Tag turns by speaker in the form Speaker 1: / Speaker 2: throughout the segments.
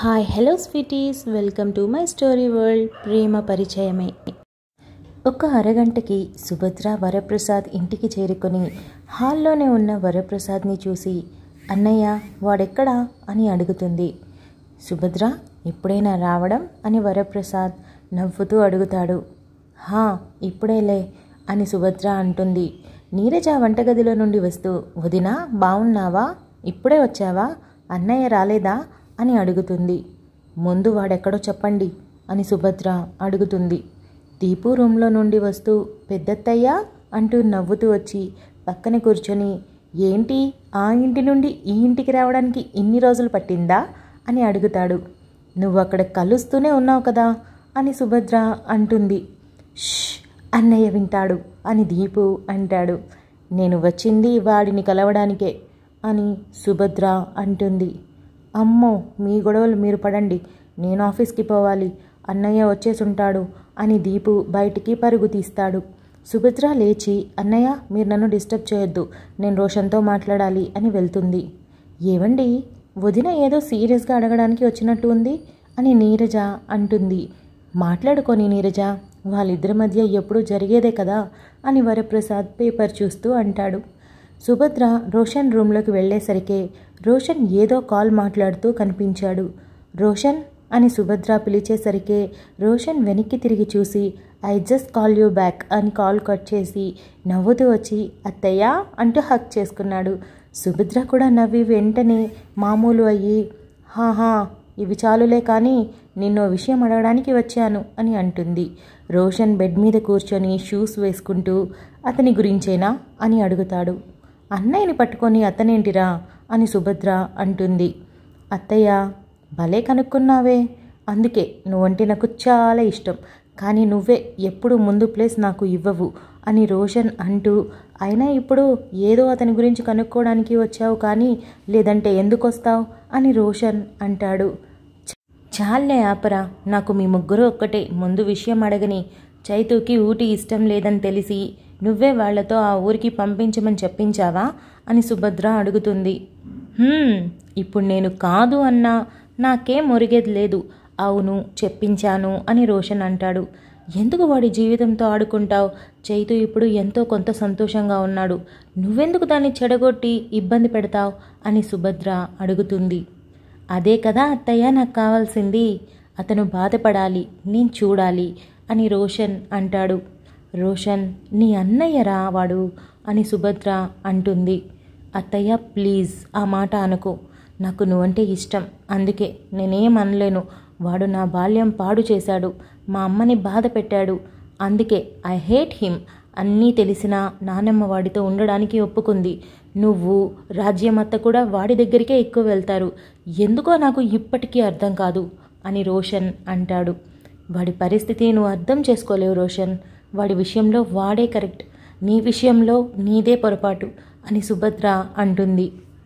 Speaker 1: hi hello sweeties welcome to my story world ప్రేమ పరిచయమే ఒక అరగంటకి సుభద్ర వరప్రసాద్ ఇంటికి చేరుకొని హాల్లోనే ఉన్న వరప్రసాద్ని చూసి అన్నయ్య వాడెక్కడా అని అడుగుతుంది సుభద్ర ఇప్పుడైనా రావడం అని వరప్రసాద్ నవ్వుతూ అడుగుతాడు హా ఇప్పుడేలే అని సుభద్ర అంటుంది నీరజ వంటగదిలో నుండి వస్తూ వదినా బావున్నావా ఇప్పుడే వచ్చావా అన్నయ్య రాలేదా అని అడుగుతుంది ముందు వాడెక్కడో చెప్పండి అని సుభద్ర అడుగుతుంది దీపు రూమ్లో నుండి వస్తూ పెద్దత్తయ్య అంటూ నవ్వుతూ వచ్చి పక్కన కూర్చొని ఏంటి ఆ ఇంటి నుండి ఈ ఇంటికి రావడానికి ఇన్ని రోజులు పట్టిందా అని అడుగుతాడు నువ్వు అక్కడ కలుస్తూనే ఉన్నావు కదా అని సుభద్ర అంటుంది ష్ అన్నయ్య వింటాడు అని దీపు అంటాడు నేను వచ్చింది వాడిని కలవడానికే అని సుభద్ర అంటుంది అమ్మో మీ గొడవలు మీరు పడండి నేను ఆఫీస్కి పోవాలి అన్నయ్య వచ్చేసుంటాడు అని దీపు బయటికి పరుగు తీస్తాడు సుభద్ర లేచి అన్నయ్య మీరు నన్ను డిస్టర్బ్ చేయొద్దు నేను రోషన్తో మాట్లాడాలి అని వెళ్తుంది ఏవండి వదిన ఏదో సీరియస్గా అడగడానికి వచ్చినట్టు ఉంది అని నీరజ అంటుంది మాట్లాడుకొని నీరజ వాళ్ళిద్దరి మధ్య ఎప్పుడూ జరిగేదే కదా అని వరప్రసాద్ పేపర్ చూస్తూ అంటాడు సుభద్ర రోషన్ రూమ్లోకి వెళ్ళేసరికి రోషన్ ఏదో కాల్ మాట్లాడుతూ కనిపించాడు రోషన్ అని సుభద్ర పిలిచేసరికి రోషన్ వెనక్కి తిరిగి చూసి I just call you back అని కాల్ కట్ చేసి నవ్వుతూ వచ్చి అత్తయ్య అంటూ హక్ చేసుకున్నాడు సుభద్ర కూడా నవ్వి వెంటనే మామూలు అయ్యి హాహా ఇవి చాలులే కానీ నిన్నో విషయం అడగడానికి వచ్చాను అని అంటుంది రోషన్ బెడ్ మీద కూర్చొని షూస్ వేసుకుంటూ అతని గురించేనా అని అడుగుతాడు అన్నయ్యని పట్టుకొని అతనేంటిరా అని సుభద్ర అంటుంది అత్తయ్య భలే కనుక్కున్నావే అందుకే నువ్వంటే నాకు చాలా ఇష్టం కానీ నువ్వే ఎప్పుడు ముందు ప్లేస్ నాకు ఇవ్వవు అని రోషన్ అంటూ అయినా ఇప్పుడు ఏదో అతని గురించి కనుక్కోవడానికి వచ్చావు కానీ లేదంటే ఎందుకు వస్తావు అని రోషన్ అంటాడు చాలే ఆపరా నాకు మీ ముగ్గురు ఒక్కటే ముందు విషయం అడగని చైతుకి ఊటి ఇష్టం లేదని తెలిసి నువ్వే వాళ్లతో ఆ ఊరికి పంపించమని చెప్పించావా అని సుభద్ర అడుగుతుంది ఇప్పుడు నేను కాదు అన్నా నాకేం మురిగేది లేదు అవును చెప్పించాను అని రోషన్ అంటాడు ఎందుకు వాడి జీవితంతో ఆడుకుంటావు చైతు ఇప్పుడు ఎంతో కొంత సంతోషంగా ఉన్నాడు నువ్వెందుకు దాన్ని చెడగొట్టి ఇబ్బంది పెడతావు అని సుభద్ర అడుగుతుంది అదే కదా అత్తయ్య నాకు కావాల్సింది అతను బాధపడాలి నేను చూడాలి అని రోషన్ అంటాడు రోషన్ నీ అన్నయ్య రా వాడు అని సుభద్ర అంటుంది అత్తయ్య ప్లీజ్ ఆ మాట అనుకో నాకు నువ్వంటే ఇష్టం అందుకే నేనేం అనలేను వాడు నా బాల్యం పాడు చేశాడు మా అమ్మని బాధ పెట్టాడు అందుకే ఐ హేట్ హిమ్ అన్నీ తెలిసినా నానమ్మ వాడితో ఉండడానికి ఒప్పుకుంది నువ్వు రాజ్యమత్త కూడా వాడి దగ్గరికే ఎక్కువ వెళ్తారు ఎందుకో నాకు ఇప్పటికీ అర్థం కాదు అని రోషన్ అంటాడు వాడి పరిస్థితి నువ్వు అర్థం చేసుకోలేవు రోషన్ వాడి విషయంలో వాడే కరెక్ట్ నీ విషయంలో నీదే పొరపాటు అని సుభద్ర అంటుంది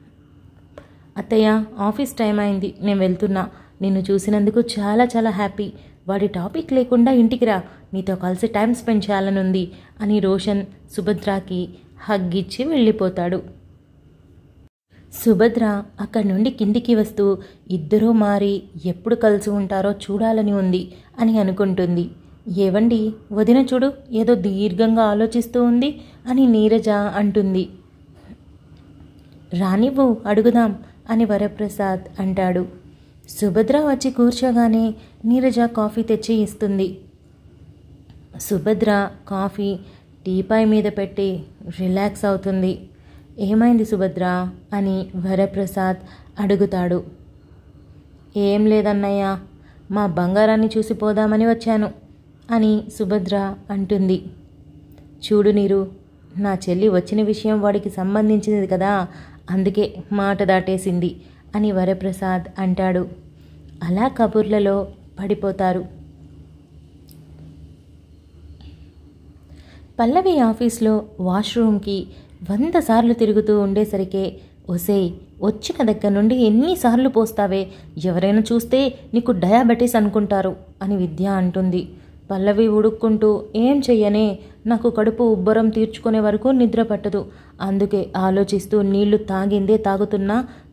Speaker 1: అత్తయ్య ఆఫీస్ టైం అయింది నేను వెళ్తున్నా నిన్ను చూసినందుకు చాలా చాలా హ్యాపీ వాడి టాపిక్ లేకుండా ఇంటికి రా నీతో కలిసి టైం స్పెండ్ చేయాలనుంది అని రోషన్ సుభద్రకి హగ్గిచ్చి వెళ్ళిపోతాడు సుభద్ర అక్కడి నుండి కిందికి వస్తూ ఇద్దరూ మారి ఎప్పుడు కలిసి ఉంటారో చూడాలని ఉంది అని అనుకుంటుంది ఏవండి వదిన చూడు ఏదో దీర్ఘంగా ఆలోచిస్తూ ఉంది అని నీరజ అంటుంది రానివ్వు అడుగుదాం అని వరప్రసాద్ అంటాడు సుభద్ర వచ్చి కూర్చోగానే నీరజ కాఫీ తెచ్చి ఇస్తుంది సుభద్ర కాఫీ టీపాయ్ మీద పెట్టి రిలాక్స్ అవుతుంది ఏమైంది సుభద్ర అని వరప్రసాద్ అడుగుతాడు ఏం లేదన్నయ్య మా బంగారాన్ని చూసి పోదామని వచ్చాను అని సుభద్ర అంటుంది చూడు నీరు నా చెల్లి వచ్చిన విషయం వాడికి సంబంధించినది కదా అందుకే మాట దాటేసింది అని వరప్రసాద్ అంటాడు అలా కబుర్లలో పడిపోతారు పల్లవి ఆఫీస్లో వాష్రూమ్కి వంద సార్లు తిరుగుతూ ఉండేసరికే ఒసేయ్ వచ్చిన దగ్గర నుండి ఎన్నిసార్లు పోస్తావే ఎవరైనా చూస్తే నీకు డయాబెటీస్ అనుకుంటారు అని విద్య అంటుంది పల్లవి ఉడుక్కుంటూ ఏం చెయ్యనే నాకు కడుపు ఉబ్బరం తీర్చుకునే వరకు నిద్ర పట్టదు అందుకే ఆలోచిస్తూ నీళ్లు తాగిందే తాగుతున్నా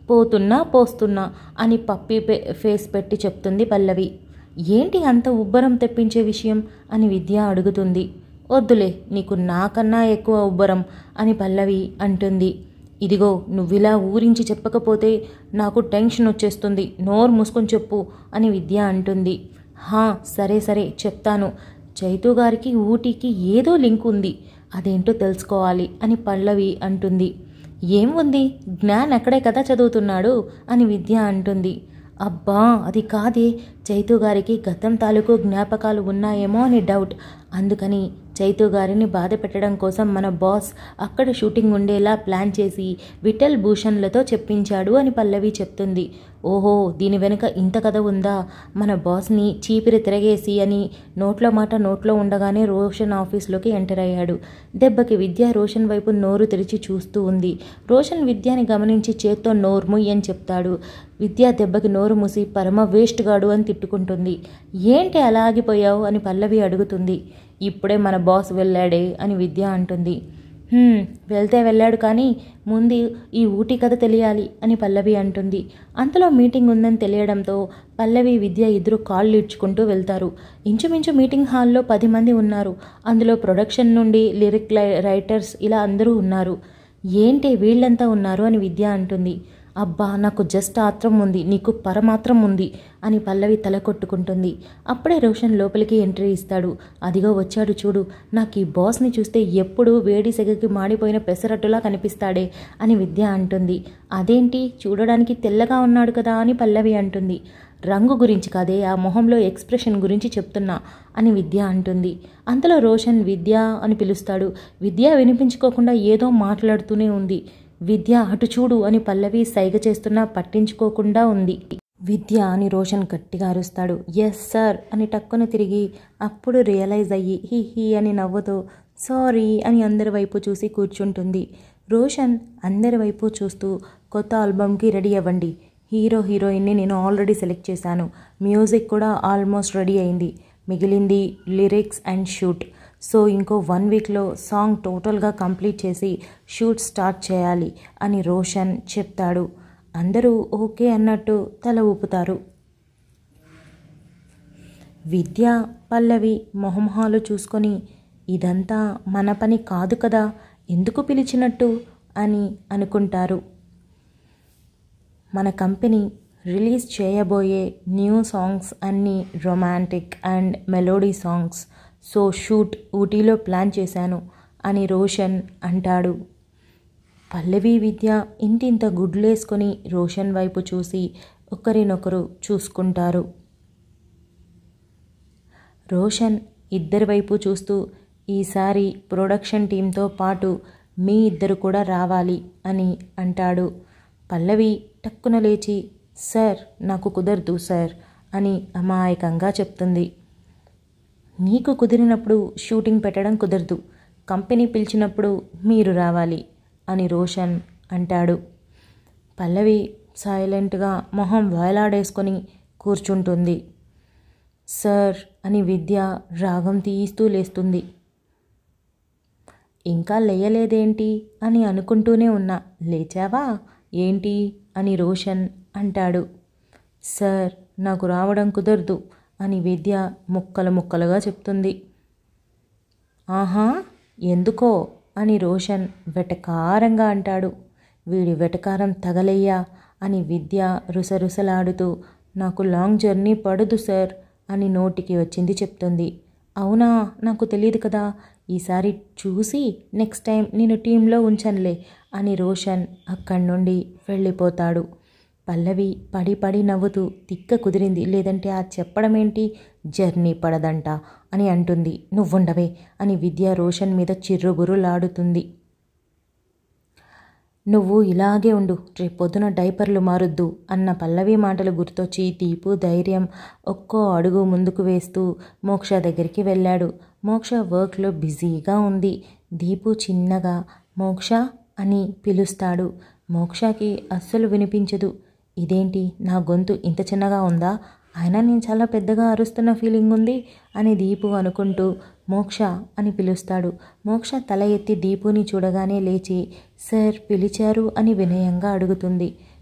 Speaker 1: పోతున్నా పోస్తున్నా అని పప్పి పే- ఫేస్ పెట్టి చెప్తుంది పల్లవి ఏంటి అంత ఉబ్బరం తెప్పించే విషయం అని విద్య అడుగుతుంది వద్దులే నీకు నాకన్నా ఎక్కువ ఉబ్బరం అని పల్లవి అంటుంది ఇదిగో నువ్విలా ఊరించి చెప్పకపోతే నాకు టెన్షన్ వచ్చేస్తుంది నోరు మూసుకొని చెప్పు అని విద్య అంటుంది హా సరే సరే చెప్తాను చైతు గారికి ఊటీకి ఏదో లింక్ ఉంది అదేంటో తెలుసుకోవాలి అని పల్లవి అంటుంది ఏం ఉంది జ్ఞాన్ అక్కడే కదా చదువుతున్నాడు అని విద్య అంటుంది అబ్బా అది కాదే చైతు గారికి గతం తాలూకు జ్ఞాపకాలు ఉన్నాయేమో అని డౌట్ అందుకని చైతు గారిని బాధ పెట్టడం కోసం మన బాస్ అక్కడ షూటింగ్ ఉండేలా ప్లాన్ చేసి విఠల్ భూషణ్లతో చెప్పించాడు అని పల్లవి చెప్తుంది ఓహో దీని వెనుక ఇంత కథ ఉందా మన బాస్ని చీపిరి తిరగేసి అని నోట్లో మాట నోట్లో ఉండగానే రోషన్ ఆఫీస్లోకి ఎంటర్ అయ్యాడు దెబ్బకి విద్య రోషన్ వైపు నోరు తెరిచి చూస్తూ ఉంది రోషన్ విద్యని గమనించి చేత్తో నోర్ముయ్ అని చెప్తాడు విద్య దెబ్బకి నోరు మూసి పరమ వేస్ట్ గాడు అని తిట్టుకుంటుంది ఏంటి అలా ఆగిపోయావు అని పల్లవి అడుగుతుంది ఇప్పుడే మన బాస్ వెళ్ళాడే అని విద్య అంటుంది "హ్మ్, వెళ్తే వెళ్ళాడు కానీ ముందు ఈ ఊటీ కథ తెలియాలి అని పల్లవి అంటుంది అంతలో మీటింగ్ ఉందని తెలియడంతో పల్లవి విద్య ఇద్దరు కాళ్ళు ఇడ్చుకుంటూ వెళ్తారు ఇంచుమించు మీటింగ్ హాల్లో పది మంది ఉన్నారు అందులో ప్రొడక్షన్ నుండి లిరిక్ లై- రైటర్స్ ఇలా అందరూ ఉన్నారు ఏంటి వీళ్ళంతా ఉన్నారు అని విద్య అంటుంది అబ్బా నాకు జస్ట్ ఆత్రం ఉంది నీకు పరమాత్రం ఉంది అని పల్లవి తల కొట్టుకుంటుంది అప్పుడే రోషన్ లోపలికి ఎంట్రీ ఇస్తాడు అదిగో వచ్చాడు చూడు నాకు ఈ బాస్ని చూస్తే ఎప్పుడు వేడి సెగకి మాడిపోయిన పెసరట్టులా కనిపిస్తాడే అని విద్య అంటుంది అదేంటి చూడడానికి తెల్లగా ఉన్నాడు కదా అని పల్లవి అంటుంది రంగు గురించి కాదే ఆ మొహంలో ఎక్స్ప్రెషన్ గురించి చెప్తున్నా అని విద్య అంటుంది అంతలో రోషన్ విద్య అని పిలుస్తాడు విద్య వినిపించుకోకుండా ఏదో మాట్లాడుతూనే ఉంది విద్య అటు చూడు అని పల్లవి సైగ చేస్తున్నా పట్టించుకోకుండా ఉంది విద్య అని రోషన్ గట్టిగా అరుస్తాడు ఎస్ సార్ అని టక్కున తిరిగి అప్పుడు రియలైజ్ అయ్యి హీ హీ అని నవ్వుతూ సారీ అని అందరి వైపు చూసి కూర్చుంటుంది రోషన్ అందరి వైపు చూస్తూ కొత్త ఆల్బమ్కి రెడీ అవ్వండి హీరో హీరోయిన్ని నేను ఆల్రెడీ సెలెక్ట్ చేశాను మ్యూజిక్ కూడా ఆల్మోస్ట్ రెడీ అయింది మిగిలింది లిరిక్స్ అండ్ షూట్ సో ఇంకో వన్ వీక్లో సాంగ్ టోటల్గా కంప్లీట్ చేసి షూట్ స్టార్ట్ చేయాలి అని రోషన్ చెప్తాడు అందరూ ఓకే అన్నట్టు తల ఊపుతారు విద్య పల్లవి మొహమొహాలు చూసుకొని ఇదంతా మన పని కాదు కదా ఎందుకు పిలిచినట్టు అని అనుకుంటారు మన కంపెనీ రిలీజ్ చేయబోయే న్యూ సాంగ్స్ అన్నీ romantic and melody songs so shoot ఊటీలో ప్లాన్ చేశాను అని రోషన్ అంటాడు పల్లవి విద్య ఇంటింత గుడ్లేసుకొని రోషన్ వైపు చూసి ఒకరినొకరు చూసుకుంటారు రోషన్ ఇద్దరి వైపు చూస్తూ ఈసారి ప్రొడక్షన్ టీంతో పాటు మీ ఇద్దరు కూడా రావాలి అని అంటాడు పల్లవి టక్కున లేచి సార్ నాకు కుదరదు సార్ అని అమాయకంగా చెప్తుంది నీకు కుదిరినప్పుడు షూటింగ్ పెట్టడం కుదరదు కంపెనీ పిలిచినప్పుడు మీరు రావాలి అని రోషన్ అంటాడు పల్లవి సైలెంట్గా మొహం వేలాడేసుకొని కూర్చుంటుంది సార్ అని విద్య రాగం తీస్తూ లేస్తుంది ఇంకా లేయలేదేంటి అని అనుకుంటూనే ఉన్నా లేచావా ఏంటి అని రోషన్ అంటాడు సార్ నాకు రావడం కుదరదు అని విద్య ముక్కలు ముక్కలుగా చెప్తుంది ఆహా ఎందుకో అని రోషన్ వెటకారంగా అంటాడు వీడి వెటకారం తగలయ్యా అని విద్య రుసరుసలాడుతూ నాకు లాంగ్ జర్నీ పడదు సార్ అని నోటికి వచ్చింది చెప్తుంది అవునా నాకు తెలియదు కదా ఈసారి చూసి నెక్స్ట్ టైం నేను టీంలో ఉంచనులే అని రోషన్ అక్కడి నుండి వెళ్ళిపోతాడు పల్లవి పడి పడి నవ్వుతూ తిక్క కుదిరింది లేదంటే ఆ చెప్పడం ఏంటి జర్నీ పడదంట అని అంటుంది నువ్వుండవే అని విద్య రోషన్ మీద చిర్రుబురులాడుతుంది నువ్వు ఇలాగే ఉండు రేపొద్దున డైపర్లు మారుద్దు అన్న పల్లవి మాటలు గుర్తొచ్చి దీపు ధైర్యం ఒక్కో అడుగు ముందుకు వేస్తూ మోక్ష దగ్గరికి వెళ్ళాడు మోక్ష వర్క్లో బిజీగా ఉంది దీపు చిన్నగా మోక్ష అని పిలుస్తాడు మోక్షకి అస్సలు వినిపించదు ఇదేంటి నా గొంతు ఇంత చిన్నగా ఉందా అయినా నేను చాలా పెద్దగా అరుస్తున్న ఫీలింగ్ ఉంది అని దీపు అనుకుంటూ మోక్ష అని పిలుస్తాడు మోక్ష తల ఎత్తి దీపుని చూడగానే లేచి సార్ పిలిచారు అని వినయంగా అడుగుతుంది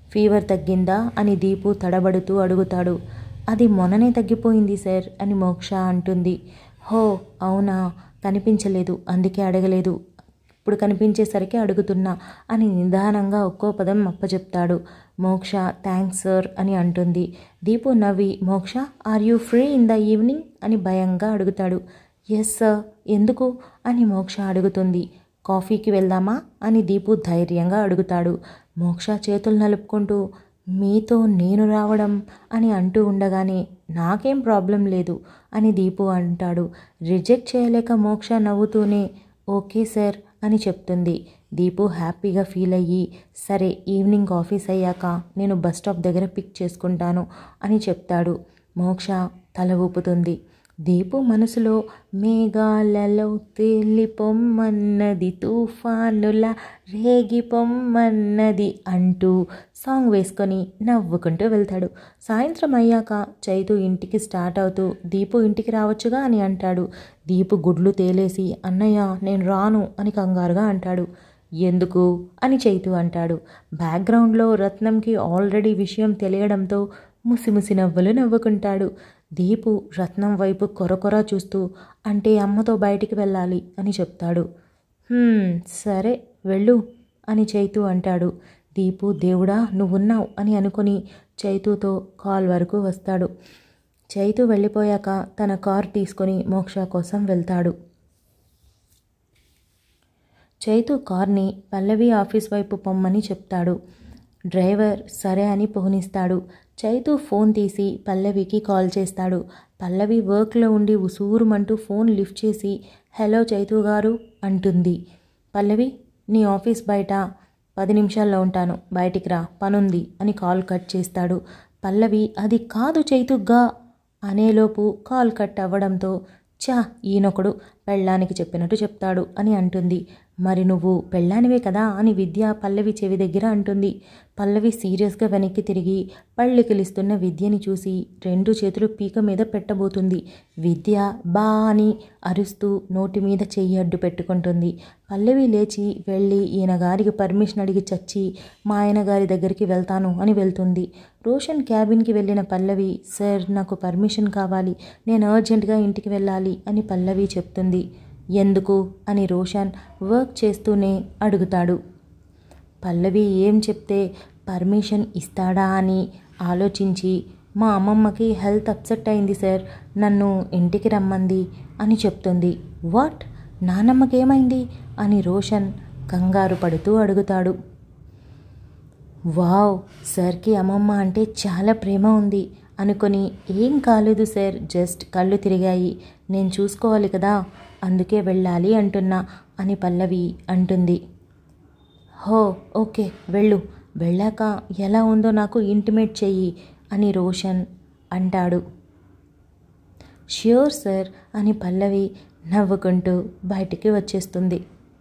Speaker 1: ఫీవర్ తగ్గిందా అని దీపు తడబడుతూ అడుగుతాడు అది మొన్ననే తగ్గిపోయింది సార్ అని మోక్ష అంటుంది హో అవునా కనిపించలేదు అందుకే అడగలేదు ఇప్పుడు కనిపించేసరికి అడుగుతున్నా అని నిదానంగా ఒక్కో పదం అప్పచెప్తాడు మోక్ష థ్యాంక్స్ సార్ అని అంటుంది దీపు నవ్వి Moksha are you free in the evening అని భయంగా అడుగుతాడు ఎస్ సార్ ఎందుకు అని మోక్ష అడుగుతుంది కాఫీకి వెళ్దామా అని దీపు ధైర్యంగా అడుగుతాడు మోక్ష చేతులు నలుపుకుంటూ మీతో నేను రావడం అని అంటూ ఉండగానే నాకేం ప్రాబ్లం లేదు అని దీపు అంటాడు రిజెక్ట్ చేయలేక మోక్ష నవ్వుతూనే ఓకే సార్ అని చెప్తుంది దీపు హ్యాపీగా ఫీల్ అయ్యి సరే ఈవినింగ్ ఆఫీస్ అయ్యాక నేను బస్ స్టాప్ దగ్గర పిక్ చేసుకుంటాను అని చెప్తాడు మోక్ష తల ఊపుతుంది దీపు మనసులో మేఘాలలో తేలిపొమ్మన్నది తుఫానుల రేగిపొమ్మన్నది అంటూ సాంగ్ వేసుకొని నవ్వుకుంటూ వెళ్తాడు సాయంత్రం అయ్యాక చైతు ఇంటికి స్టార్ట్ అవుతూ దీపు ఇంటికి రావచ్చుగా అని అంటాడు దీపు గుడ్లు తేలేసి అన్నయ్య నేను రాను అని కంగారుగా అంటాడు ఎందుకు అని చైతు అంటాడు బ్యాక్గ్రౌండ్లో రత్నంకి ఆల్రెడీ విషయం తెలియడంతో ముసిముసి నవ్వులు నవ్వుకుంటాడు దీపు రత్నం వైపు కొరకొర చూస్తూ అంటే అమ్మతో బయటికి వెళ్ళాలి అని చెప్తాడు "హ్మ్, సరే వెళ్ళు అని చైతు అంటాడు దీపు దేవుడా నువ్వున్నావు అని అనుకుని చైతుతో కాల్ వరకు వస్తాడు చైతు వెళ్ళిపోయాక తన కార్ తీసుకొని మోక్ష కోసం వెళ్తాడు చైతు కార్ని పల్లవి ఆఫీస్ వైపు పొమ్మని చెప్తాడు డ్రైవర్ సరే అని పోనిస్తాడు చైతు ఫోన్ తీసి పల్లవికి కాల్ చేస్తాడు పల్లవి వర్క్లో ఉండి ఉసూరుమంటూ ఫోన్ లిఫ్ట్ చేసి హలో చైతు గారు అంటుంది పల్లవి నీ ఆఫీస్ బయట పది నిమిషాల్లో ఉంటాను బయటికి రా పనుంది అని కాల్ కట్ చేస్తాడు పల్లవి అది కాదు చైతుగ్గా అనేలోపు కాల్ కట్ అవ్వడంతో చా ఈయనొకడు పెళ్ళానికి చెప్పినట్టు చెప్తాడు అని అంటుంది మరి నువ్వు పెళ్ళానివే కదా అని విద్య పల్లవి చెవి దగ్గర అంటుంది పల్లవి సీరియస్గా వెనక్కి తిరిగి పళ్ళు కిలిస్తున్న విద్యని చూసి రెండు చేతులు పీక మీద పెట్టబోతుంది విద్య బా అని అరుస్తూ నోటి మీద చెయ్యి అడ్డు పెట్టుకుంటుంది పల్లవి లేచి వెళ్ళి ఈయన గారికి పర్మిషన్ అడిగి చచ్చి మా ఆయన గారి దగ్గరికి వెళ్తాను అని వెళ్తుంది రోషన్ క్యాబిన్కి వెళ్ళిన పల్లవి సార్ నాకు పర్మిషన్ కావాలి నేను అర్జెంటుగా ఇంటికి వెళ్ళాలి అని పల్లవి చెప్తుంది ఎందుకు అని రోషన్ వర్క్ చేస్తూనే అడుగుతాడు పల్లవి ఏం చెప్తే పర్మిషన్ ఇస్తాడా అని ఆలోచించి మా అమ్మమ్మకి హెల్త్ అప్సెట్ అయింది సార్ నన్ను ఇంటికి రమ్మంది అని చెప్తుంది వాట్ నానమ్మకి ఏమైంది అని రోషన్ కంగారు పడుతూ అడుగుతాడు వావ్ సార్కి అమ్మమ్మ అంటే చాలా ప్రేమ ఉంది అనుకొని ఏం కాలేదు సార్ జస్ట్ కళ్ళు తిరిగాయి నేను చూసుకోవాలి కదా అందుకే వెళ్ళాలి అంటున్నా అని పల్లవి అంటుంది హో ఓకే వెళ్ళు వెళ్ళాక ఎలా ఉందో నాకు ఇంటిమేట్ చెయ్యి అని రోషన్ అంటాడు ష్యూర్ సార్ అని పల్లవి నవ్వుకుంటూ బయటికి వచ్చేస్తుంది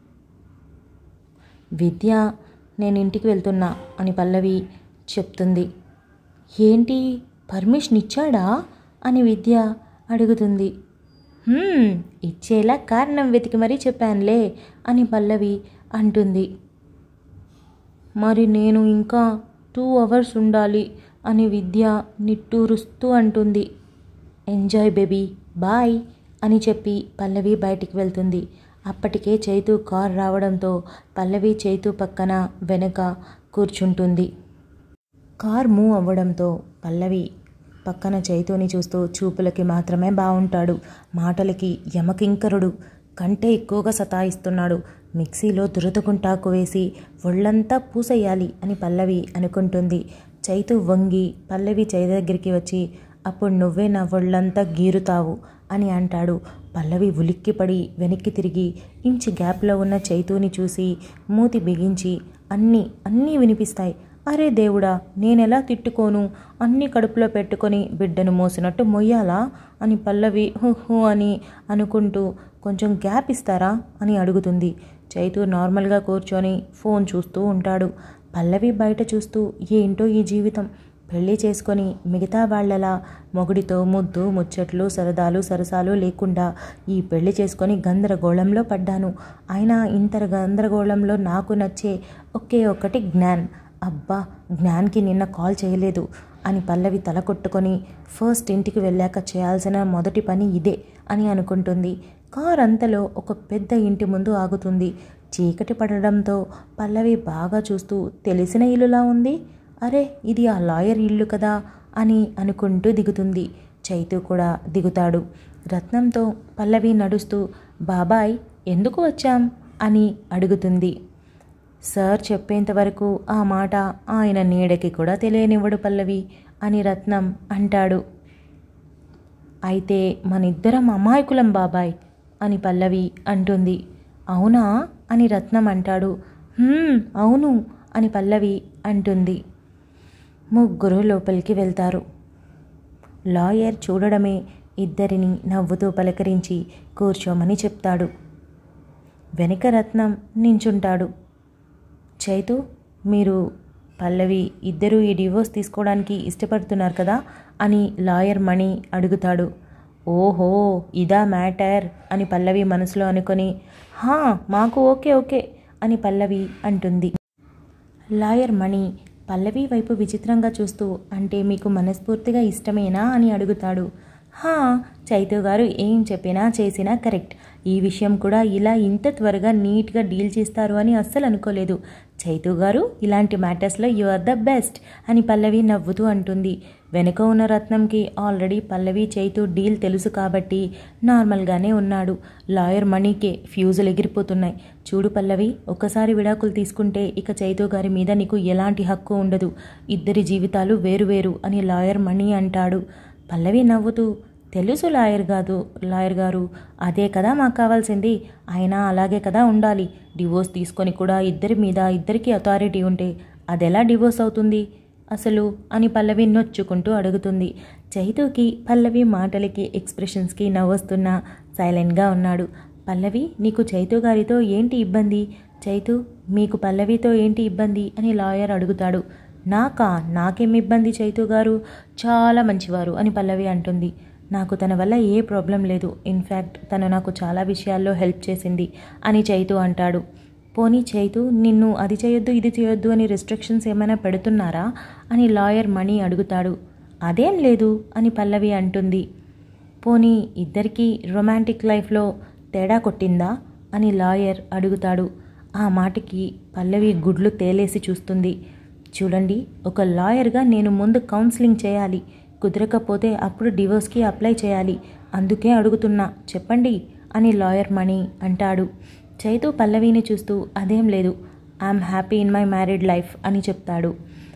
Speaker 1: విద్య నేను ఇంటికి వెళ్తున్నా అని పల్లవి చెప్తుంది ఏంటి పర్మిషన్ ఇచ్చాడా అని విద్య అడుగుతుంది "హ్మ్, ఇచ్చేలా కారణం వెతికి మరీ చెప్పానులే అని పల్లవి అంటుంది మరి నేను ఇంకా టూ అవర్స్ ఉండాలి అని విద్య నిట్టూరుస్తూ అంటుంది ఎంజాయ్ బేబీ బాయ్ అని చెప్పి పల్లవి బయటికి వెళ్తుంది అప్పటికే చైతు కార్ రావడంతో పల్లవి చైతు పక్కన వెనక కూర్చుంటుంది కార్ మూవ్ అవ్వడంతో పల్లవి పక్కన చైతుని చూస్తూ చూపులకి మాత్రమే బాగుంటాడు మాటలకి యమకింకరుడు కంటే ఎక్కువగా సతాయిస్తున్నాడు మిక్సీలో దురదకుంటాకు వేసి ఒళ్ళంతా పూసేయాలి అని పల్లవి అనుకుంటుంది చైతు వంగి పల్లవి చై దగ్గరికి వచ్చి అప్పుడు నువ్వే నా ఒళ్ళంతా గీరుతావు అని అంటాడు పల్లవి ఉలిక్కిపడి వెనక్కి తిరిగి ఇంచు గ్యాప్లో ఉన్న చైతుని చూసి మూతి బిగించి అన్నీ అన్నీ వినిపిస్తాయి అరే దేవుడా నేనెలా తిట్టుకోను అన్నీ కడుపులో పెట్టుకొని బిడ్డను మోసినట్టు మొయ్యాలా అని పల్లవి హు హు అని అనుకుంటూ కొంచెం గ్యాప్ ఇస్తారా అని అడుగుతుంది చైతు నార్మల్గా కూర్చొని ఫోన్ చూస్తూ ఉంటాడు పల్లవి బయట చూస్తూ ఏంటో ఈ జీవితం పెళ్లి చేసుకొని మిగతా వాళ్ళలా మొగుడితో ముద్దు ముచ్చట్లు సరదాలు సరసాలు లేకుండా ఈ పెళ్లి చేసుకొని గందరగోళంలో పడ్డాను అయినా ఇంత గందరగోళంలో నాకు నచ్చే ఒకే ఒక్కటి జ్ఞాన్ అబ్బా జ్ఞాన్కి నిన్న కాల్ చేయలేదు అని పల్లవి తల కొట్టుకొని ఫస్ట్ ఇంటికి వెళ్ళాక చేయాల్సిన మొదటి పని ఇదే అని అనుకుంటుంది కార్ అంతలో ఒక పెద్ద ఇంటి ముందు ఆగుతుంది చీకటి పడడంతో పల్లవి బాగా చూస్తూ తెలిసిన ఇల్లులా ఉంది అరే ఇది ఆ లాయర్ ఇల్లు కదా అని అనుకుంటూ దిగుతుంది చైతు కూడా దిగుతాడు రత్నంతో పల్లవి నడుస్తూ బాబాయ్ ఎందుకు వచ్చాం అని అడుగుతుంది సార్ చెప్పేంత వరకు ఆ మాట ఆయన నీడకి కూడా తెలియనివ్వడు పల్లవి అని రత్నం అంటాడు అయితే మనిద్దరం అమాయకులం బాబాయ్ అని పల్లవి అంటుంది అవునా అని రత్నం అంటాడు "హ్మ్, అవును అని పల్లవి అంటుంది ముగ్గురు లోపలికి వెళ్తారు లాయర్ చూడడమే ఇద్దరిని నవ్వుతూ పలకరించి కూర్చోమని చెప్తాడు వెనక రత్నం నించుంటాడు చైతు మీరు పల్లవి ఇద్దరూ ఈ డివోర్స్ తీసుకోవడానికి ఇష్టపడుతున్నారు కదా అని లాయర్ మణి అడుగుతాడు ఓహో ఇదా మ్యాటర్ అని పల్లవి మనసులో అనుకొని హా మాకు ఓకే ఓకే అని పల్లవి అంటుంది లాయర్ మణి పల్లవి వైపు విచిత్రంగా చూస్తూ అంటే మీకు మనస్ఫూర్తిగా ఇష్టమేనా అని అడుగుతాడు హా చైతు గారు ఏం చెప్పినా చేసినా కరెక్ట్ ఈ విషయం కూడా ఇలా ఇంత త్వరగా నీట్గా డీల్ చేస్తారు అని అస్సలు అనుకోలేదు చైతు గారు ఇలాంటి మ్యాటర్స్లో యు ఆర్ ద బెస్ట్ అని పల్లవి నవ్వుతూ అంటుంది వెనుక ఉన్న రత్నంకి ఆల్రెడీ పల్లవి చైతు డీల్ తెలుసు కాబట్టి నార్మల్గానే ఉన్నాడు లాయర్ మనీకే ఫ్యూజులు ఎగిరిపోతున్నాయి చూడు పల్లవి ఒక్కసారి విడాకులు తీసుకుంటే ఇక చైతు గారి మీద నీకు ఎలాంటి హక్కు ఉండదు ఇద్దరి జీవితాలు వేరువేరు అని లాయర్ మణి అంటాడు పల్లవి నవ్వుతూ తెలుసు లాయర్ కాదు లాయర్ గారు అదే కదా మాకు కావాల్సింది అయినా అలాగే కదా ఉండాలి డివోర్స్ తీసుకొని కూడా ఇద్దరి మీద ఇద్దరికి అథారిటీ ఉంటే అదెలా డివోర్స్ అవుతుంది అసలు అని పల్లవి నొచ్చుకుంటూ అడుగుతుంది చైతుకి పల్లవి మాటలకి ఎక్స్ప్రెషన్స్కి నవ్వొస్తున్నా సైలెంట్గా ఉన్నాడు పల్లవి నీకు చైతు గారితో ఏంటి ఇబ్బంది చైతు మీకు పల్లవితో ఏంటి ఇబ్బంది అని లాయర్ అడుగుతాడు నాకా నాకేం ఇబ్బంది చైతు గారు చాలా మంచివారు అని పల్లవి అంటుంది నాకు తన వల్ల ఏ ప్రాబ్లం లేదు ఇన్ఫ్యాక్ట్ తను నాకు చాలా విషయాల్లో హెల్ప్ చేసింది అని చైతు అంటాడు పోనీ చైతు నిన్ను అది చేయొద్దు ఇది చేయొద్దు అని రెస్ట్రిక్షన్స్ ఏమైనా పెడుతున్నారా అని లాయర్ మణి అడుగుతాడు అదేం లేదు అని పల్లవి అంటుంది పోనీ ఇద్దరికీ రొమాంటిక్ లైఫ్లో తేడా కొట్టిందా అని లాయర్ అడుగుతాడు ఆ మాటకి పల్లవి గుడ్లు తేలేసి చూస్తుంది చూడండి ఒక లాయర్గా నేను ముందు కౌన్సిలింగ్ చేయాలి కుదరకపోతే అప్పుడు డివోర్స్కి అప్లై చేయాలి అందుకే అడుగుతున్నా చెప్పండి అని లాయర్ మణి అంటాడు చైతు పల్లవిని చూస్తూ అదేం లేదు I'm happy in my married life అని చెప్తాడు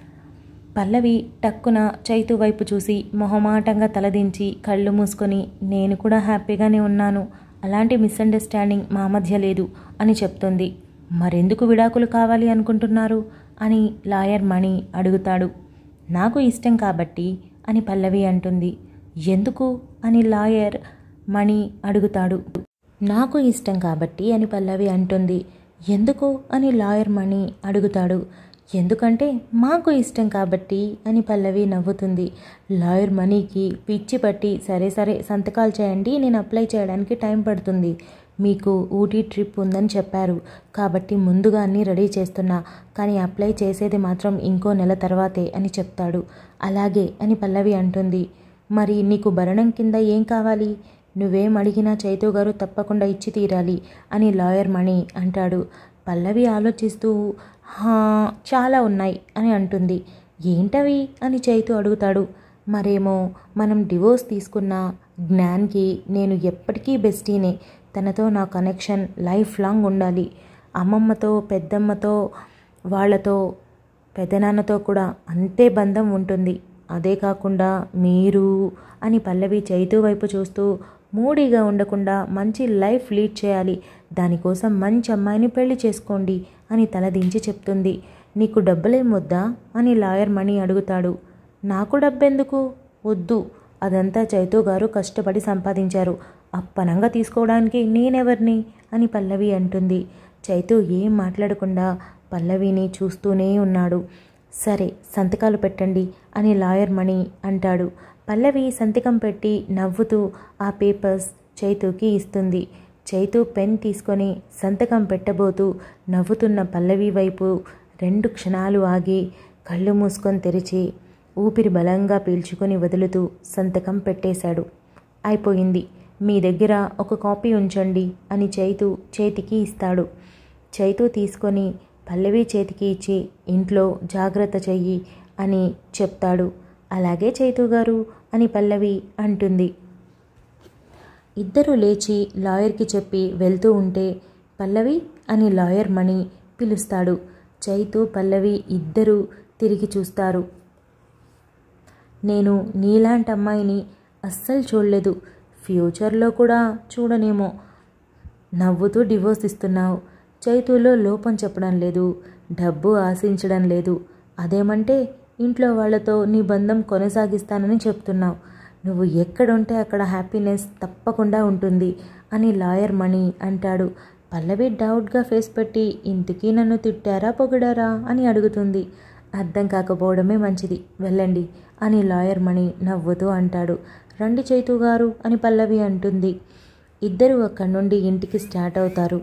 Speaker 1: పల్లవి టక్కున చైతు వైపు చూసి మొహమాటంగా తలదించి కళ్ళు మూసుకొని నేను కూడా హ్యాపీగానే ఉన్నాను అలాంటి మిస్అండర్స్టాండింగ్ మా మధ్య లేదు అని చెప్తుంది మరెందుకు విడాకులు కావాలి అనుకుంటున్నారు అని లాయర్ మణి అడుగుతాడు నాకు ఇష్టం కాబట్టి అని పల్లవి అంటుంది ఎందుకు అని లాయర్ మణి అడుగుతాడు నాకు ఇష్టం కాబట్టి అని పల్లవి అంటుంది ఎందుకు అని లాయర్ మణి అడుగుతాడు ఎందుకంటే మాకు ఇష్టం కాబట్టి అని పల్లవి నవ్వుతుంది లాయర్ మనీకి పిచ్చి పట్టి సరే సరే సంతకాలు చేయండి నేను అప్లై చేయడానికి టైం పడుతుంది మీకు ఊటీ ట్రిప్ ఉందని చెప్పారు కాబట్టి ముందుగా అన్నీ రెడీ చేస్తున్నా కానీ అప్లై చేసేది మాత్రం ఇంకో నెల తర్వాతే అని చెప్తాడు అలాగే అని పల్లవి అంటుంది మరి నీకు భరణం కింద ఏం కావాలి నువ్వేం అడిగినా చైతు గారు తప్పకుండా ఇచ్చి తీరాలి అని లాయర్ మణి అంటాడు పల్లవి ఆలోచిస్తూ "హా, చాలా ఉన్నాయి అని అంటుంది ఏంటవి అని చైతు అడుగుతాడు మరేమో మనం డివోర్స్ తీసుకున్న జ్ఞాన్కి నేను ఎప్పటికీ బెస్టీనే తనతో నా కనెక్షన్ లైఫ్ లాంగ్ ఉండాలి అమ్మమ్మతో పెద్దమ్మతో వాళ్ళతో పెదనాన్నతో కూడా అంతే బంధం ఉంటుంది అదే కాకుండా మీరు అని పల్లవి చైతు వైపు చూస్తూ మూడీగా ఉండకుండా మంచి లైఫ్ లీడ్ చేయాలి దానికోసం మంచి అమ్మాయిని పెళ్లి చేసుకోండి అని తలదించి చెప్తుంది నీకు డబ్బులేం వద్దా అని లాయర్ మణి అడుగుతాడు నాకు డబ్బెందుకు వద్దు అదంతా చైతు గారు కష్టపడి సంపాదించారు అప్పనంగా తీసుకోవడానికి నేనెవర్ని అని పల్లవి అంటుంది చైతు ఏం మాట్లాడకుండా పల్లవిని చూస్తూనే ఉన్నాడు సరే సంతకాలు పెట్టండి అని లాయర్ మణి అంటాడు పల్లవి సంతకం పెట్టి నవ్వుతూ ఆ పేపర్స్ చైతుకి ఇస్తుంది చైతు పెన్ తీసుకొని సంతకం పెట్టబోతూ నవ్వుతున్న పల్లవి వైపు రెండు క్షణాలు ఆగి కళ్ళు మూసుకొని తెరిచి ఊపిరి బలంగా పీల్చుకొని వదులుతూ సంతకం పెట్టేశాడు అయిపోయింది మీ దగ్గర ఒక కాపీ ఉంచండి అని చైతు చేతికి ఇస్తాడు చైతు తీసుకొని పల్లవి చేతికి ఇచ్చి ఇంట్లో జాగ్రత్త చెయ్యి అని చెప్తాడు అలాగే చైతు గారు అని పల్లవి అంటుంది ఇద్దరు లేచి లాయర్కి చెప్పి వెళ్తూ ఉంటే పల్లవి అని లాయర్ మణి పిలుస్తాడు చైతు పల్లవి ఇద్దరూ తిరిగి చూస్తారు నేను నీలాంటి అమ్మాయిని అస్సలు చూడలేదు ఫ్యూచర్లో కూడా చూడనేమో నవ్వుతూ డివోర్స్ ఇస్తున్నావు చైతులో లోపం చెప్పడం లేదు డబ్బు ఆశించడం లేదు అదేమంటే ఇంట్లో వాళ్ళతో నీ బంధం కొనసాగిస్తానని చెప్తున్నావు నువ్వు ఎక్కడుంటే అక్కడ హ్యాపీనెస్ తప్పకుండా ఉంటుంది అని లాయర్ మణి అంటాడు పల్లవి డౌట్గా ఫేస్ పెట్టి ఇంటికి నన్ను తిట్టారా పొగిడారా అని అడుగుతుంది అర్థం కాకపోవడమే మంచిది వెళ్ళండి అని లాయర్ మణి నవ్వుతూ అంటాడు రండి చైతు గారు అని పల్లవి అంటుంది ఇద్దరు అక్కడి నుండి ఇంటికి స్టార్ట్ అవుతారు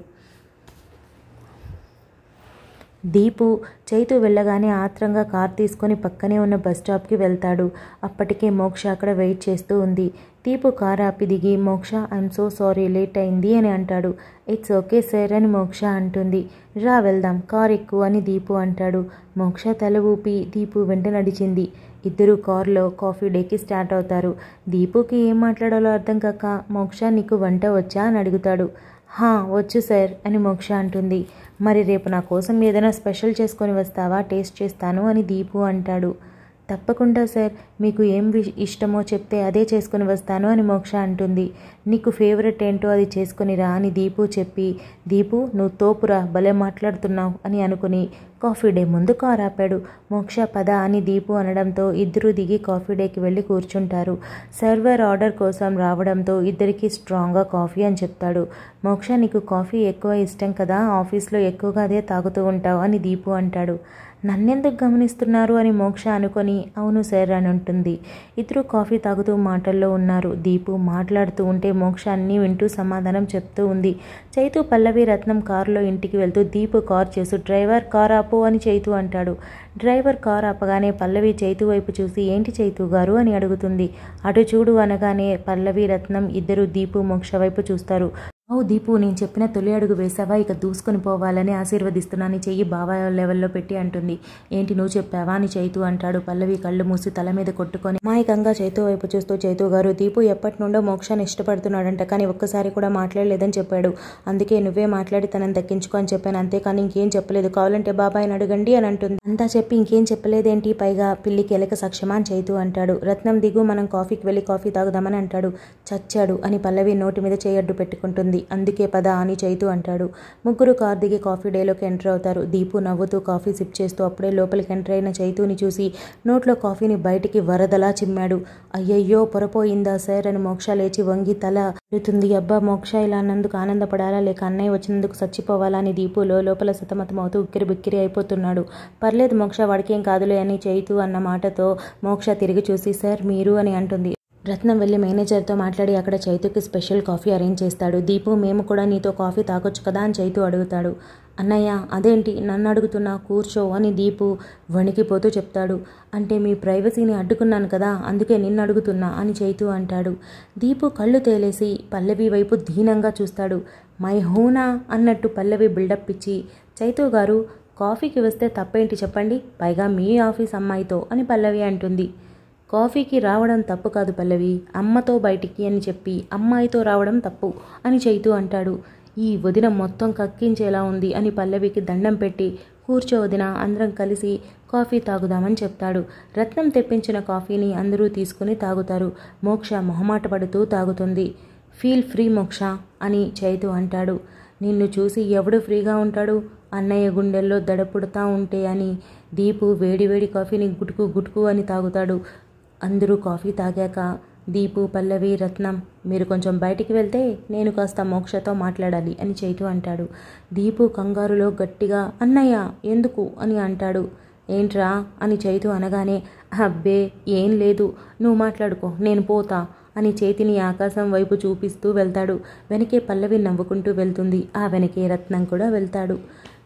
Speaker 1: దీపు చైతు వెళ్ళగానే ఆత్రంగా కార్ తీసుకొని పక్కనే ఉన్న బస్ స్టాప్కి వెళ్తాడు అప్పటికే మోక్ష అక్కడ వెయిట్ చేస్తూ ఉంది దీపు కార్ ఆపి దిగి మోక్ష ఐఎమ్ సో సారీ లేట్ అయింది అని అంటాడు ఇట్స్ ఓకే సార్ అని మోక్ష అంటుంది రా వెళ్దాం కార్ ఎక్కువ అని దీపు అంటాడు మోక్ష తల ఊపి దీపు వెంట నడిచింది ఇద్దరు కారులో కాఫీ డేకి స్టార్ట్ అవుతారు దీపుకి ఏం మాట్లాడాలో అర్థం కాక మోక్ష నీకు వంట వచ్చా అని అడుగుతాడు హా వచ్చు సార్ అని మోక్ష అంటుంది మరి రేపు నా కోసం ఏదైనా స్పెషల్ చేసుకొని వస్తావా టేస్ట్ చేస్తాను అని దీపు అంటాడు తప్పకుండా సార్ మీకు ఏం వి- ఇష్టమో చెప్తే అదే చేసుకుని వస్తాను అని మోక్ష అంటుంది నీకు ఫేవరెట్ ఏంటో అది చేసుకుని రా అని దీపు చెప్పి దీపు నువ్వు తోపురా భలే మాట్లాడుతున్నావు అని అనుకుని కాఫీ డే ముందు కార్ ఆపాడు మోక్ష పద అని దీపు అనడంతో ఇద్దరు దిగి కాఫీ డేకి వెళ్ళి కూర్చుంటారు సర్వర్ ఆర్డర్ కోసం రావడంతో ఇద్దరికి స్ట్రాంగ్గా కాఫీ అని చెప్తాడు మోక్ష నీకు కాఫీ ఎక్కువ ఇష్టం కదా ఆఫీస్లో ఎక్కువగా అదే తాగుతూ ఉంటావు అని దీపు అంటాడు నన్నెందుకు గమనిస్తున్నారు అని మోక్ష అనుకొని అవును సార్ అని ఉంటుంది ఇద్దరు కాఫీ తాగుతూ మాటల్లో ఉన్నారు దీపు మాట్లాడుతూ ఉంటే మోక్ష అన్నీ వింటూ సమాధానం చెప్తూ ఉంది చైతు పల్లవి రత్నం కారులో ఇంటికి వెళ్తూ దీపు కార్ చేసు డ్రైవర్ కార్ ఆపు అని చైతు అంటాడు డ్రైవర్ కార్ ఆపగానే పల్లవి చైతు వైపు చూసి ఏంటి చైతు గారు అని అడుగుతుంది అటు చూడు అనగానే పల్లవి రత్నం ఇద్దరు దీపు మోక్ష వైపు చూస్తారు ఓ దీపు నేను చెప్పిన తొలి అడుగు వేసావా ఇక దూసుకొని పోవాలని ఆశీర్వదిస్తున్నాను నీ చెయ్యి బావా లెవెల్లో పెట్టి అంటుంది ఏంటి నువ్వు చెప్పావా అని చైతు అంటాడు పల్లవి కళ్ళు మూసి తల మీద కొట్టుకొని మాయకంగా చైతు వైపు చూస్తూ చైతు గారు దీపు ఎప్పటి నుండో మోక్షాన్ని ఇష్టపడుతున్నాడంట కానీ ఒక్కసారి కూడా మాట్లాడలేదని చెప్పాడు అందుకే నువ్వే మాట్లాడి తనని దక్కించుకో అని చెప్పాను అంతేకాని ఇంకేం చెప్పలేదు కావాలంటే బాబాయ్ని అడగండి అని అంటుంది అంతా చెప్పి ఇంకేం చెప్పలేదేంటి పైగా పిల్లికి ఎలక సాక్ష్యమా అని చైతు అంటాడు రత్నం దిగు మనం కాఫీకి వెళ్ళి కాఫీ తాగుదామని అంటాడు చచ్చాడు అని పల్లవి నోటి మీద చేయడ్డు పెట్టుకుంటుంది అందుకే పద అని చైతు అంటాడు ముగ్గురు కార్ దిగి కాఫీ డేలోకి ఎంటర్ అవుతారు దీపు నవ్వుతూ కాఫీ సిప్ చేస్తూ అప్పుడే లోపలికి ఎంటర్ అయిన చైతుని చూసి నోట్లో కాఫీని బయటికి వరదలా చిమ్మాడు అయ్యయ్యో పొరపోయిందా సార్ అని మోక్ష లేచి వంగి తల అడుగుతుంది అబ్బా మోక్ష ఇలా అన్నందుకు ఆనందపడాలా లేక అన్నయ్య వచ్చినందుకు చచ్చిపోవాలా అని దీపు లోపల సతమతమవుతూ ఉక్కిరి బిక్కిరి అయిపోతున్నాడు పర్లేదు మోక్ష వాడికేం కాదులే అని చైతు అన్న మాటతో మోక్ష తిరిగి చూసి సార్ మీరు అని అంటుంది రత్నం వెళ్ళి మేనేజర్తో మాట్లాడి అక్కడ చైతుకి స్పెషల్ కాఫీ అరేంజ్ చేస్తాడు దీపు మేము కూడా నీతో కాఫీ తాగొచ్చు కదా అని చైతు అడుగుతాడు అన్నయ్య అదేంటి నన్ను అడుగుతున్నా కూర్చో అని దీపు వణికిపోతూ చెప్తాడు అంటే మీ ప్రైవసీని అడ్డుకున్నాను కదా అందుకే నిన్ను అడుగుతున్నా అని చైతు అంటాడు దీపు కళ్ళు తేలేసి పల్లవి వైపు దీనంగా చూస్తాడు మై హూనా అన్నట్టు పల్లవి బిల్డప్ ఇచ్చి చైతు గారు కాఫీకి వస్తే తప్పేంటి చెప్పండి పైగా మీ ఆఫీస్ అమ్మాయితో అని పల్లవి అంటుంది కాఫీకి రావడం తప్పు కాదు పల్లవి అమ్మతో బయటికి అని చెప్పి అమ్మాయితో రావడం తప్పు అని చైతు అంటాడు ఈ వదిన మొత్తం కక్కించేలా ఉంది అని పల్లవికి దండం పెట్టి కూర్చో వదిన అందరం కలిసి కాఫీ తాగుదామని చెప్తాడు రత్నం తెప్పించిన కాఫీని అందరూ తీసుకుని తాగుతారు మోక్ష మొహమాట పడుతూ తాగుతుంది ఫీల్ ఫ్రీ మోక్ష అని చైతు అంటాడు నిన్ను చూసి ఎవడు ఫ్రీగా ఉంటాడు అన్నయ్య గుండెల్లో దడపుడతా ఉంటే అని దీపు వేడివేడి కాఫీని గుటుకు గుటుకు అని తాగుతాడు అందరూ కాఫీ తాగాక దీపు పల్లవి రత్నం మీరు కొంచెం బయటికి వెళ్తే నేను కాస్త మోక్షతో మాట్లాడాలి అని చైతు అంటాడు దీపు కంగారులో గట్టిగా అన్నయ్య ఎందుకు అని అంటాడు ఏంట్రా అని చైతు అనగానే అబ్బే ఏం లేదు నువ్వు మాట్లాడుకో నేను పోతా అని చేతిని ఆకాశం వైపు చూపిస్తూ వెళ్తాడు వెనకే పల్లవి నవ్వుకుంటూ వెళ్తుంది ఆ వెనకే రత్నం కూడా వెళ్తాడు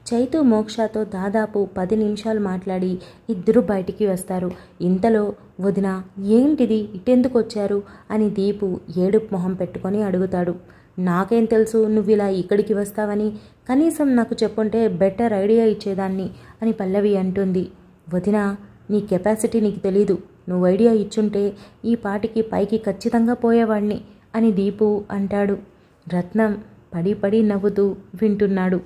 Speaker 1: చైతు మోక్షతో దాదాపు పది నిమిషాలు మాట్లాడి ఇద్దరు బయటికి వస్తారు ఇంతలో వదిన ఏంటిది ఇటెందుకు వచ్చారు అని దీపు ఏడుపు మొహం పెట్టుకొని అడుగుతాడు నాకేం తెలుసు నువ్వు ఇలా ఇక్కడికి వస్తావని కనీసం నాకు చెప్పుంటే బెటర్ ఐడియా ఇచ్చేదాన్ని అని పల్లవి అంటుంది వదిన నీ కెపాసిటీ నీకు తెలీదు నువ్వు ఐడియా ఇచ్చుంటే ఈ పాటికి పైకి ఖచ్చితంగా పోయేవాడిని అని దీపు అంటాడు రత్నం పడి పడి నవ్వుతూ వింటున్నాడు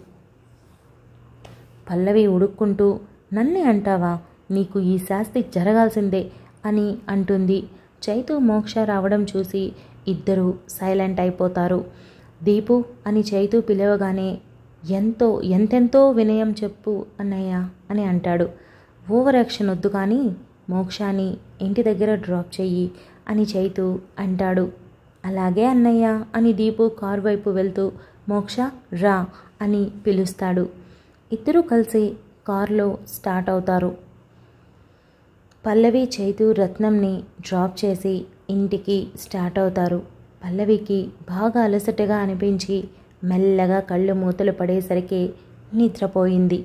Speaker 1: పల్లవి ఉడుక్కుంటూ నన్నే అంటావా నీకు ఈ శాస్తి జరగాల్సిందే అని అంటుంది చైతు మోక్ష రావడం చూసి ఇద్దరు సైలెంట్ అయిపోతారు దీపు అని చైతు పిలవగానే ఎంతో ఎంతెంతో వినయం చెప్పు అన్నయ్య అని అంటాడు ఓవర్ యాక్షన్ వద్దు కానీ మోక్షాన్ని ఇంటి దగ్గర డ్రాప్ చెయ్యి అని చైతు అంటాడు అలాగే అన్నయ్య అని దీపు కార్ వైపు వెళ్తూ మోక్ష రా అని పిలుస్తాడు ఇద్దరూ కలిసి కారులో స్టార్ట్ అవుతారు పల్లవి చైతు రత్నంని డ్రాప్ చేసి ఇంటికి స్టార్ట్ అవుతారు పల్లవికి బాగా అలసటగా అనిపించి మెల్లగా కళ్ళు మూతలు పడేసరికి నిద్రపోయింది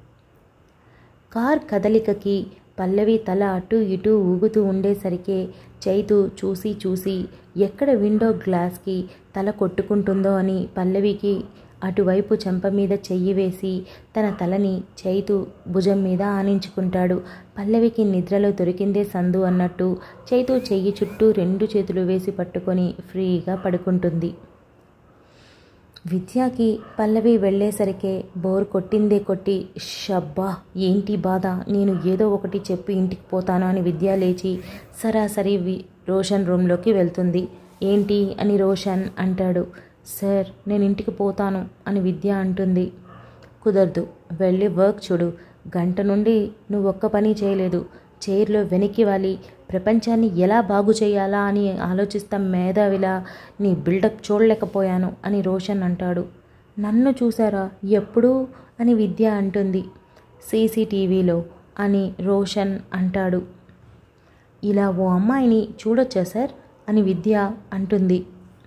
Speaker 1: కార్ కదలికకి పల్లవి తల అటు ఇటు ఊగుతూ ఉండేసరికి చైతు చూసి చూసి ఎక్కడ విండో గ్లాస్కి తల కొట్టుకుంటుందో అని పల్లవికి అటువైపు చెంప మీద చెయ్యి వేసి తన తలని చైతు భుజం మీద ఆనించుకుంటాడు పల్లవికి నిద్రలో దొరికిందే సందు అన్నట్టు చైతు చెయ్యి చుట్టూ రెండు చేతులు వేసి పట్టుకొని ఫ్రీగా పడుకుంటుంది విద్యాకి పల్లవి వెళ్ళేసరికే బోర్ కొట్టిందే కొట్టి షబ్బా ఏంటి బాధ నేను ఏదో ఒకటి చెప్పి ఇంటికి పోతాను అని విద్య లేచి సరాసరి వి రోషన్ రూమ్లోకి వెళ్తుంది ఏంటి అని రోషన్ అంటాడు సార్ నేను ఇంటికి పోతాను అని విద్య అంటుంది కుదరదు వెళ్ళి వర్క్ చూడు గంట నుండి నువ్వు ఒక్క పని చేయలేదు చైర్లో వెనక్కి వాలి ప్రపంచాన్ని ఎలా బాగు చేయాలా అని ఆలోచిస్తాం మేధావిలా నీ బిల్డప్ చూడలేకపోయాను అని రోషన్ అంటాడు నన్ను చూసారా ఎప్పుడు అని విద్య అంటుంది సీసీటీవీలో అని రోషన్ అంటాడు ఇలా ఓ అమ్మాయిని చూడొచ్చా సార్ అని విద్య అంటుంది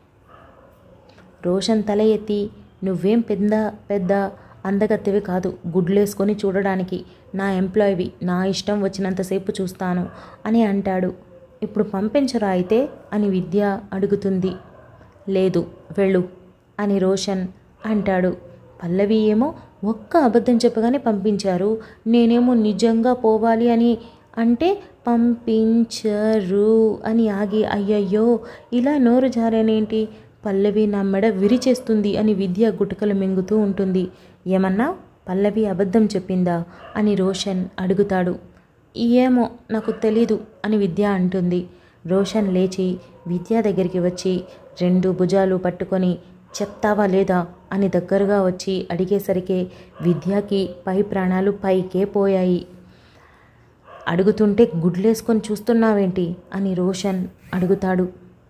Speaker 1: రోషన్ తల ఎత్తి నువ్వేం పెద్ద పెద్ద అందగత్తెవి కాదు గుడ్లేసుకొని చూడడానికి నా ఎంప్లాయీవి నా ఇష్టం వచ్చినంతసేపు చూస్తాను అని అంటాడు ఇప్పుడు పంపించరా అయితే అని విద్య అడుగుతుంది లేదు వెళ్ళు అని రోషన్ అంటాడు పల్లవి ఏమో ఒక్క అబద్ధం చెప్పగానే పంపించారు నేనేమో నిజంగా పోవాలి అని అంటే పంపించరు అని ఆగి అయ్యయ్యో ఇలా నోరు జారేనేంటి పల్లవి నా మెడ విరిచేస్తుంది అని విద్య గుటకలు మింగుతూ ఉంటుంది ఏమన్నా పల్లవి అబద్ధం చెప్పిందా అని రోషన్ అడుగుతాడు ఏమో నాకు తెలీదు అని విద్య అంటుంది రోషన్ లేచి విద్య దగ్గరికి వచ్చి రెండు భుజాలు పట్టుకొని చెప్తావా లేదా అని దగ్గరగా వచ్చి అడిగేసరికి విద్యకి పై ప్రాణాలు పైకే పోయాయి అడుగుతుంటే గుడ్లేసుకొని చూస్తున్నావేంటి అని రోషన్ అడుగుతాడు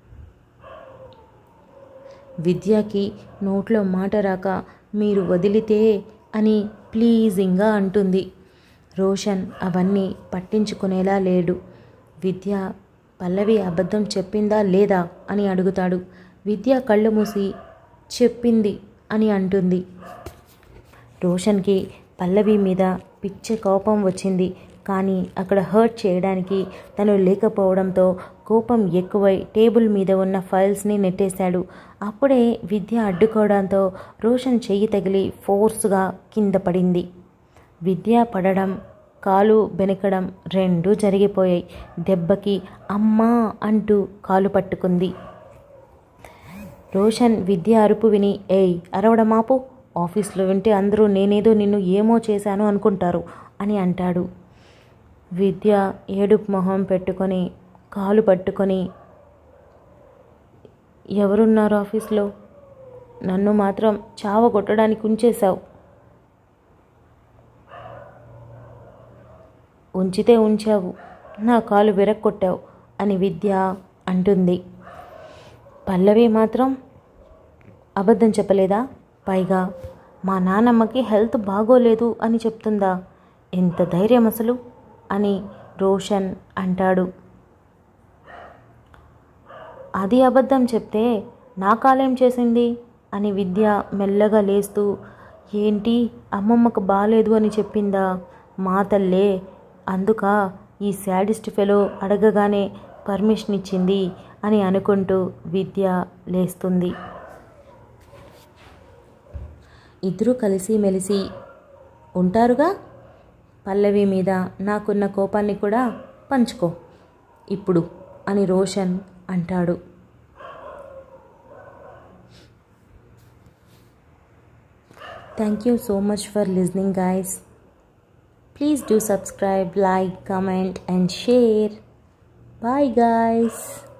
Speaker 1: విద్యకి నోట్లో మాట రాక మీరు వదిలితే అని ప్లీజింగ్గా అంటుంది రోషన్ అవన్నీ పట్టించుకునేలా లేడు విద్య పల్లవి అబద్ధం చెప్పిందా లేదా అని అడుగుతాడు విద్య కళ్ళు మూసి చెప్పింది అని అంటుంది రోషన్కి పల్లవి మీద పిచ్చే కోపం వచ్చింది కానీ అక్కడ హర్ట్ చేయడానికి తను లేకపోవడంతో కోపం ఎక్కువై టేబుల్ మీద ఉన్న ఫైల్స్ని నెట్టేశాడు అప్పుడే విద్య అడ్డుకోవడంతో రోషన్ చెయ్యి తగిలి ఫోర్స్గా కింద పడింది విద్య పడడం కాలు బెనకడం రెండూ జరిగిపోయాయి దెబ్బకి అమ్మా అంటూ కాలు పట్టుకుంది రోషన్ విద్య అరుపు విని ఏయ్ అరవడం ఆపు ఆఫీస్లో వింటే అందరూ నేనేదో నిన్ను ఏమో చేశాను అనుకుంటారు అని అంటాడు విద్య ఏడుపు మొహం పెట్టుకొని కాలు పట్టుకొని ఎవరున్నారు ఆఫీస్లో నన్ను మాత్రం చావ కొట్టడానికి ఉంచేశావు ఉంచితే ఉంచావు నా కాలు విరక్కొట్టావు అని విద్య అంటుంది పల్లవి మాత్రం అబద్ధం చెప్పలేదా పైగా మా నానమ్మకి హెల్త్ బాగోలేదు అని చెప్తుందా ఎంత ధైర్యం అసలు అని రోషన్ అంటాడు అది అబద్ధం చెప్తే నా కాలేం చేసింది అని విద్య మెల్లగా లేస్తూ ఏంటి అమ్మమ్మకు బాగాలేదు అని చెప్పిందా మా తల్లే అందుక ఈ శాడిస్ట్ ఫెలో అడగగానే పర్మిషన్ ఇచ్చింది అని అనుకుంటూ విద్య లేస్తుంది ఇద్దరూ కలిసి మెలిసి ఉంటారుగా పల్లవి మీద నాకున్న కోపాన్ని కూడా పంచుకో ఇప్పుడు అని రోషన్ అంటాడు thank you so much for listening guys please do subscribe like comment and share bye guys